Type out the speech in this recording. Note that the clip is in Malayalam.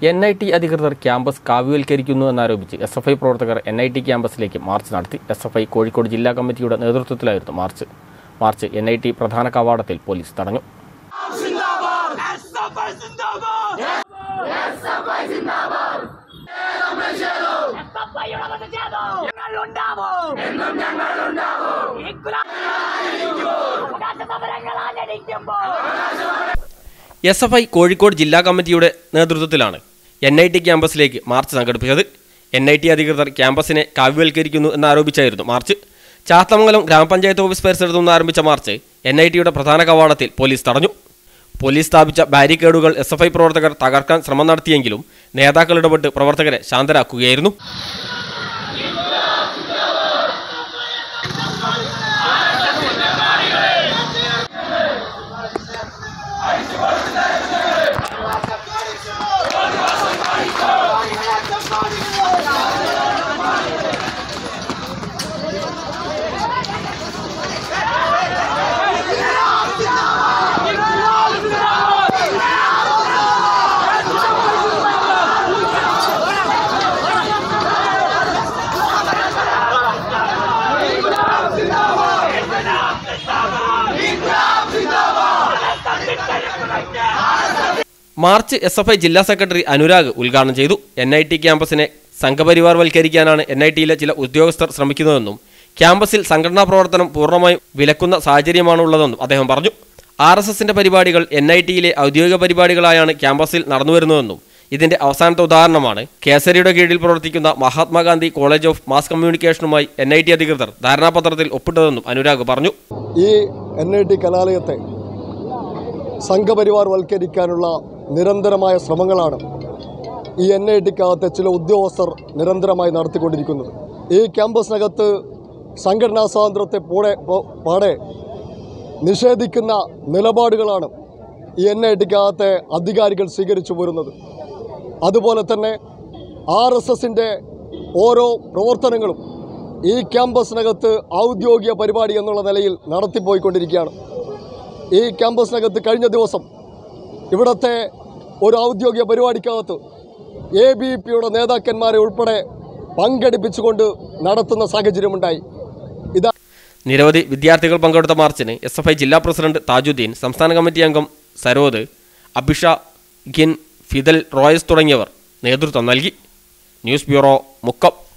എൻ ഐ ടി അധികൃതർ ക്യാമ്പസ് കാവ്യവൽക്കരിക്കുന്നു എന്നാരോപിച്ച് എസ് എഫ് ഐ പ്രവർത്തകർ എൻ ഐ ടി ക്യാമ്പസിലേക്ക് മാർച്ച് നടത്തി എസ് എഫ് ഐ കോഴിക്കോട് ജില്ലാ കമ്മിറ്റിയുടെ നേതൃത്വത്തിലായിരുന്നു march march N I T പ്രധാന കവാടത്തിൽ പോലീസ് തടഞ്ഞു എസ് എഫ് ഐ കോഴിക്കോട് ജില്ലാ കമ്മിറ്റിയുടെ നേതൃത്വത്തിലാണ് എൻ ഐ ടി ക്യാമ്പസിലേക്ക് മാർച്ച് സംഘടിപ്പിച്ചത് എൻ ഐ ടി അധികൃതർ ക്യാമ്പസിനെ കാവ്യവൽക്കരിക്കുന്നു എന്നാരോപിച്ചായിരുന്നു മാർച്ച് ചാത്തമംഗലം ഗ്രാമപഞ്ചായത്ത് ഓഫീസ് പരിസരത്തു നിന്ന് ആരംഭിച്ച മാർച്ച് എൻ ഐ ടിയുടെ പ്രധാന കവാടത്തിൽ പോലീസ് തടഞ്ഞു പോലീസ് സ്ഥാപിച്ച ബാരിക്കേഡുകൾ എസ് എഫ് ഐ പ്രവർത്തകർ തകർക്കാൻ ശ്രമം നടത്തിയെങ്കിലും നേതാക്കൾ ഇടപെട്ട് പ്രവർത്തകരെ ശാന്തരാക്കുകയായിരുന്നു മാർച്ച് എസ് എഫ് ഐ ജില്ലാ സെക്രട്ടറി അനുരാഗ് ഉദ്ഘാടനം ചെയ്തു എൻ ഐ ടി ക്യാമ്പസിനെ സംഘപരിവാർ വൽക്കരിക്കാനാണ് എൻ ഐ ടിയിലെ ചില ഉദ്യോഗസ്ഥർ ശ്രമിക്കുന്നതെന്നും ക്യാമ്പസിൽ സംഘടനാ പ്രവർത്തനം പൂർണ്ണമായും വിലക്കുന്ന സാഹചര്യമാണുള്ളതെന്നും അദ്ദേഹം പറഞ്ഞു ആർ എസ് എസിന്റെ പരിപാടികൾ എൻ ഐ ടിയിലെ ഔദ്യോഗിക പരിപാടികളായാണ് ക്യാമ്പസിൽ നടന്നുവരുന്നതെന്നും ഇതിന്റെ അവസാനത്തെ ഉദാഹരണമാണ് കേസരിയുടെ കീഴിൽ പ്രവർത്തിക്കുന്ന മഹാത്മാഗാന്ധി കോളേജ് ഓഫ് മാസ് കമ്മ്യൂണിക്കേഷനുമായി എൻ ഐ ടി അധികൃതർ ധാരണാപത്രത്തിൽ ഒപ്പിട്ടതെന്നും അനുരാഗ് പറഞ്ഞു ഈ എൻ ഐ ടി കലാലയത്തെ സംഘപരിവാർ വൽക്കരിക്കാനുള്ള നിരന്തരമായ ശ്രമങ്ങളാണ് ഈ എൻ ഐ ടിക്കകത്തെ ചില ഉദ്യോഗസ്ഥർ നിരന്തരമായി നടത്തിക്കൊണ്ടിരിക്കുന്നത് ഈ ക്യാമ്പസിനകത്ത് സംഘടനാ സ്വാതന്ത്ര്യത്തെ പൂടെ പോ- പാടെ നിഷേധിക്കുന്ന നിലപാടുകളാണ് ഈ എൻ ഐ ടിക്കകത്തെ അധികാരികൾ സ്വീകരിച്ചു പോരുന്നത് അതുപോലെ തന്നെ ആർ എസ് എസിൻ്റെ ഓരോ പ്രവർത്തനങ്ങളും ഈ ക്യാമ്പസിനകത്ത് ഔദ്യോഗിക പരിപാടി എന്നുള്ള നിലയിൽ നടത്തിപ്പോയിക്കൊണ്ടിരിക്കുകയാണ് ഈ ക്യാമ്പസിനകത്ത് കഴിഞ്ഞ ദിവസം ഇവിടുത്തെ ഒരു ഔദ്യോഗിക പരിപാടിക്കകത്ത് എ ബി പിയുടെ നേതാക്കന്മാരെ ഉൾപ്പെടെ പങ്കെടുപ്പിച്ചുകൊണ്ട് നടത്തുന്ന സാഹചര്യമുണ്ടായി ഇതാ നിരവധി വിദ്യാർത്ഥികൾ പങ്കെടുത്ത മാർച്ചിന് എസ് എഫ് ഐ ജില്ലാ പ്രസിഡന്റ് താജുദ്ദീൻ സംസ്ഥാന കമ്മിറ്റി അംഗം സരോദ് അഭിഷ ഗിൻ ഫിദൽ റോയസ് തുടങ്ങിയവർ നേതൃത്വം നൽകി ന്യൂസ് ബ്യൂറോ മുക്കം